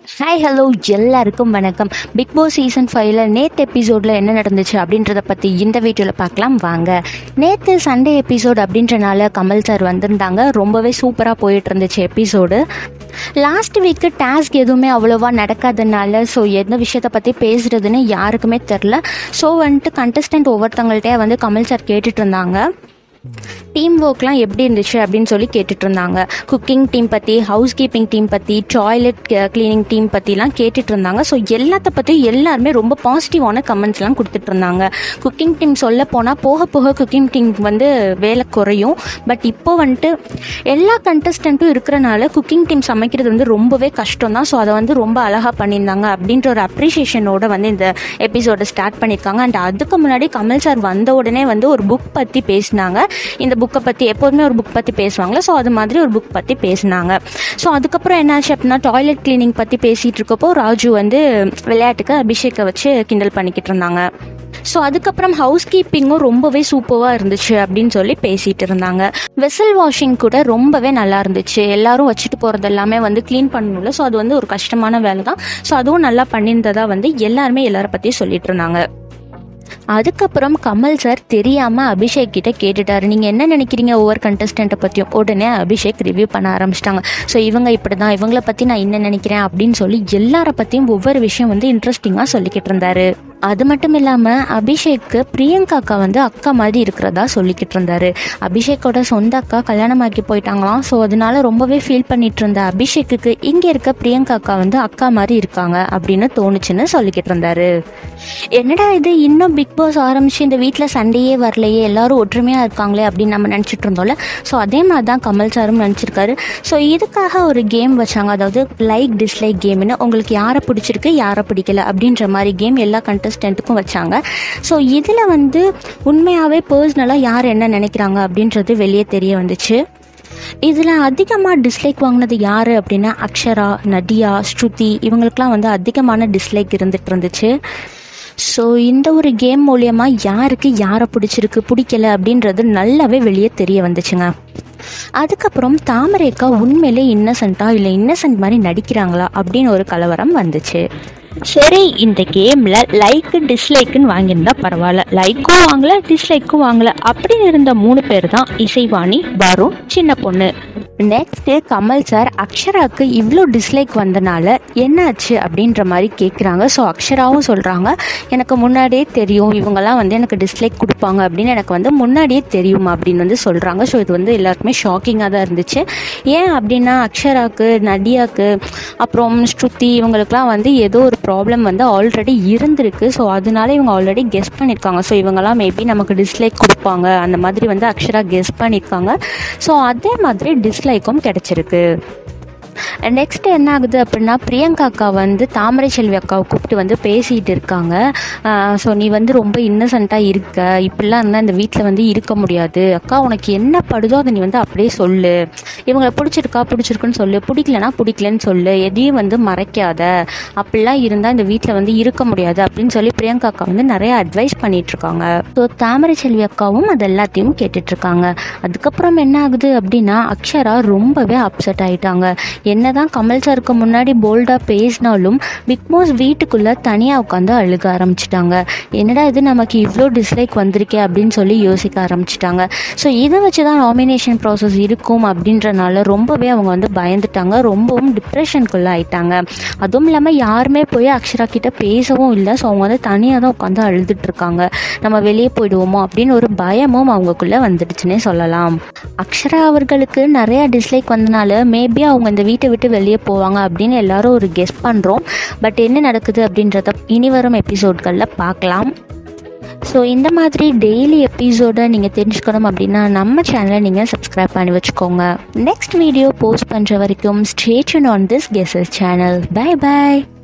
hi hello எல்லாருக்கும் வணக்கம் big Boss season ஃபைவ்ல நேற்று எபிசோடில் என்ன நடந்துச்சு அப்படின்றத பற்றி இந்த வீடியோவில் பார்க்கலாம் வாங்க நேற்று சண்டே எபிசோட் அப்படின்றனால கமல் சார் வந்திருந்தாங்க ரொம்பவே சூப்பராக போயிட்டு இருந்துச்சு எபிசோடு லாஸ்ட் வீக்கு டாஸ்க் எதுவுமே அவ்வளோவா நடக்காதனால ஸோ எந்த விஷயத்தை பற்றி பேசுகிறதுன்னு யாருக்குமே தெரில ஸோ வந்துட்டு கண்டஸ்டன்ட் ஒவ்வொருத்தங்கள்ட்டே வந்து கமல் சார் கேட்டுட்டு இருந்தாங்க டீம் ஒர்க்லாம் எப்படி இருந்துச்சு அப்படின்னு சொல்லி கேட்டுட்டு இருந்தாங்க குக்கிங் டீம் பற்றி ஹவுஸ் கீப்பிங் டீம் பற்றி டாய்லெட் க்ளீனிங் டீம் பற்றிலாம் கேட்டுட்டு இருந்தாங்க ஸோ எல்லாத்த பற்றி எல்லாருமே ரொம்ப பாசிட்டிவான கமெண்ட்ஸ்லாம் கொடுத்துட்டு இருந்தாங்க குக்கிங் டீம் சொல்ல போனால் போக போக குக்கிங் டீம் வந்து வேலை குறையும் பட் இப்போ வந்துட்டு எல்லா கண்டஸ்டண்ட்டும் இருக்கிறனால குக்கிங் டீம் சமைக்கிறது வந்து ரொம்பவே கஷ்டம் தான் ஸோ அதை வந்து ரொம்ப அழகாக பண்ணியிருந்தாங்க அப்படின்ற ஒரு அப்ரிஷியேஷனோட வந்து இந்த எபிசோடை ஸ்டார்ட் பண்ணியிருக்காங்க அண்ட் அதுக்கு முன்னாடி கமல் சார் வந்த உடனே வந்து ஒரு புக் பற்றி பேசினாங்க இந்த புக்கை பற்றி எப்போதுமே ஒரு புக் பற்றி பேசுவாங்களே ஸோ அது மாதிரி ஒரு புக் பற்றி பேசினாங்க ஸோ அதுக்கப்புறம் என்னாச்சு அப்படின்னா டாய்லெட் கிளீனிங் பற்றி பேசிகிட்டு இருக்கப்போ ராஜு வந்து விளையாட்டுக்கு அபிஷேக்கை வச்சு கிண்டல் பண்ணிக்கிட்டு இருந்தாங்க ஸோ அதுக்கப்புறம் ஹவுஸ் கீப்பிங்கும் ரொம்பவே சூப்பராக இருந்துச்சு அப்படின்னு சொல்லி பேசிட்டு இருந்தாங்க வெசல் வாஷிங் கூட ரொம்பவே நல்லா இருந்துச்சு எல்லாரும் வச்சுட்டு போகிறது எல்லாமே வந்து க்ளீன் பண்ணணும்ல ஸோ அது வந்து ஒரு கஷ்டமான வேலை தான் ஸோ அதுவும் நல்லா பண்ணியிருந்ததா வந்து எல்லாருமே எல்லாரை பற்றியும் சொல்லிட்டு இருந்தாங்க அதுக்கப்புறம் கமல் சார் தெரியாம அபிஷேக் கிட்ட கேட்டுட்டாரு நீங்க என்ன நினைக்கிறீங்க ஒவ்வொரு கண்டஸ்டண்ட்டை பத்தியும் உடனே அபிஷேக் ரிவ்யூ பண்ண ஆரம்பிச்சிட்டாங்க ஸோ இவங்க இப்படிதான் இவங்கள பத்தி நான் என்ன நினைக்கிறேன் அப்படின்னு சொல்லி எல்லார பத்தியும் ஒவ்வொரு விஷயம் வந்து இன்ட்ரெஸ்டிங்கா சொல்லிக்கிட்டு இருந்தாரு அது மட்டும் இல்லாம அபிஷேக்கு பிரியங்காக்கா வந்து அக்கா மாதிரி இருக்கிறதா சொல்லிக்கிட்டு இருந்தாரு அபிஷேக்கோட சொந்த அக்கா கல்யாணமாக்கி போயிட்டாங்களாம் ஸோ அதனால ரொம்பவே ஃபீல் பண்ணிட்டு இருந்த அபிஷேக்குக்கு இங்க இருக்க பிரியங்காக்கா வந்து அக்கா மாதிரி இருக்காங்க அப்படின்னு தோணுச்சுன்னு சொல்லிக்கிட்டு இருந்தாரு என்னடா இது இன்னும் பிக் பாஸ் ஆரம்பிச்சு இந்த வீட்டில் சண்டையே வரலையே எல்லாரும் ஒற்றுமையாக இருக்காங்களே அப்படின்னு நம்ம நினச்சிட்டு இருந்தோம்ல ஸோ அதே மாதிரி தான் கமல் சாரும் நினச்சிருக்காரு ஸோ இதுக்காக ஒரு கேம் வச்சாங்க அதாவது லைக் டிஸ்லைக் கேம்னு உங்களுக்கு யாரை பிடிச்சிருக்கு யாரை பிடிக்கல அப்படின்ற மாதிரி கேம் எல்லா கண்டஸ்டண்ட்டுக்கும் வச்சாங்க ஸோ இதில் வந்து உண்மையாகவே பர்சனலாக யார் என்ன நினைக்கிறாங்க அப்படின்றது வெளியே தெரிய வந்துச்சு இதில் அதிகமாக டிஸ்லைக் வாங்கினது யார் அப்படின்னா அக்ஷரா நதியா ஸ்ருதி இவங்களுக்குலாம் வந்து அதிகமான டிஸ்லைக் இருந்துட்டு இருந்துச்சு ஸோ இந்த ஒரு கேம் மூலயமா யாருக்கு யாரை பிடிச்சிருக்கு பிடிக்கல அப்படின்றது நல்லாவே வெளியே தெரிய வந்துச்சுங்க அதுக்கப்புறம் தாமரைக்கா உண்மையிலே இன்னசென்ட்டா இல்லை இன்னசென்ட் மாதிரி நடிக்கிறாங்களா அப்படின்னு ஒரு கலவரம் வந்துச்சு சரி இந்த கேமில் லைக்கு டிஸ்லைக்குன்னு வாங்கியிருந்தா பரவாயில்ல லைக்கும் வாங்கல டிஸ்லைக்கும் வாங்கல அப்படின்னு இருந்த மூணு பேர் தான் இசைவாணி வருண் சின்ன பொண்ணு நெக்ஸ்ட்டு கமல் சார் அக்ஷராவுக்கு இவ்வளோ டிஸ்லைக் வந்தனால என்னாச்சு அப்படின்ற மாதிரி கேட்குறாங்க ஸோ அக்ஷராவும் சொல்கிறாங்க எனக்கு முன்னாடியே தெரியும் இவங்கெல்லாம் வந்து எனக்கு டிஸ்லைக் கொடுப்பாங்க அப்படின்னு எனக்கு வந்து முன்னாடியே தெரியும் அப்படின்னு வந்து சொல்கிறாங்க ஸோ இது வந்து எல்லாருக்குமே ஷாக்கிங்காக தான் இருந்துச்சு ஏன் அப்படின்னா அக்ஷராவுக்கு நடியாக்கு அப்புறம் ஸ்ருதி இவங்களுக்குலாம் வந்து ஏதோ ஒரு ப்ராப்ளம் வந்து ஆல்ரெடி இருந்திருக்கு ஸோ அதனால இவங்க ஆல்ரெடி கெஸ் பண்ணியிருக்காங்க ஸோ இவங்கெல்லாம் மேபி நமக்கு டிஸ்லைக் கொடுப்பாங்க அந்த மாதிரி வந்து அக்ஷரா கெஸ் பண்ணியிருக்காங்க ஸோ அதே மாதிரி டிஸ்லைக்கும் கிடைச்சிருக்கு நெக்ஸ்ட் என்ன ஆகுது அப்படின்னா பிரியங்கா அக்கா வந்து தாமரை செல்வி அக்காவை கூப்பிட்டு வந்து பேசிகிட்டு இருக்காங்க ஸோ நீ வந்து ரொம்ப இன்னசென்ட்டாக இருக்க இப்படிலாம் இருந்தால் இந்த வீட்டில் வந்து இருக்க முடியாது அக்கா உனக்கு என்ன படுதோ அதை நீ வந்து அப்படியே சொல்லு இவங்களை பிடிச்சிருக்கா பிடிச்சிருக்குன்னு சொல்லு பிடிக்கலனா பிடிக்கலன்னு சொல்லு எதையும் வந்து மறைக்காத அப்படிலாம் இருந்தால் இந்த வீட்டில் வந்து இருக்க முடியாது அப்படின்னு சொல்லி பிரியங்கா அக்கா வந்து நிறைய அட்வைஸ் பண்ணிட்டு இருக்காங்க ஸோ தாமரை செல்வி அக்காவும் அது எல்லாத்தையும் கேட்டுட்டு இருக்காங்க அதுக்கப்புறம் என்ன ஆகுது அப்படின்னா அக்ஷரா ரொம்பவே அப்செட் ஆயிட்டாங்க என்னதான் கமல் சாருக்கு முன்னாடி போல்டாக பேசினாலும் பிக் பாஸ் வீட்டுக்குள்ளே தனியாக உட்காந்து அழுக ஆரம்பிச்சிட்டாங்க என்னடா இது நமக்கு இவ்வளோ டிஸ்லைக் வந்திருக்கே அப்படின்னு சொல்லி யோசிக்க ஆரம்பிச்சிட்டாங்க ஸோ இதை வச்சு தான் நாமினேஷன் ப்ராசஸ் இருக்கும் அப்படின்றனால ரொம்பவே அவங்க வந்து பயந்துட்டாங்க ரொம்பவும் டிப்ரெஷனுக்குள்ளே ஆயிட்டாங்க அதுவும் இல்லாமல் யாருமே போய் அக்ஷரா கிட்ட பேசவும் இல்லை ஸோ அவங்க வந்து தனியாக தான் உட்காந்து அழுதுட்டு இருக்காங்க நம்ம வெளியே போயிடுவோமோ அப்படின்னு ஒரு பயமும் அவங்களுக்குள்ளே வந்துடுச்சுன்னே சொல்லலாம் அக்ஷரா அவர்களுக்கு நிறைய டிஸ்லைக் வந்தனால மேபி அவங்க இந்த வீட்டை விட்டு வெளியே போவாங்க அப்படின்னு எல்லாரும் ஒரு கெஸ் பண்ணுறோம் பட் என்ன நடக்குது அப்படின்றத இனி வரும் எபிசோட்களில் பார்க்கலாம் ஸோ இந்த மாதிரி டெய்லி எபிசோடை நீங்கள் தெரிஞ்சுக்கணும் அப்படின்னா நம்ம சேனலை நீங்கள் சப்ஸ்கிரைப் பண்ணி வச்சுக்கோங்க நெக்ஸ்ட் வீடியோ போஸ்ட் பண்ணுற வரைக்கும் stay tuned on this guesses channel bye bye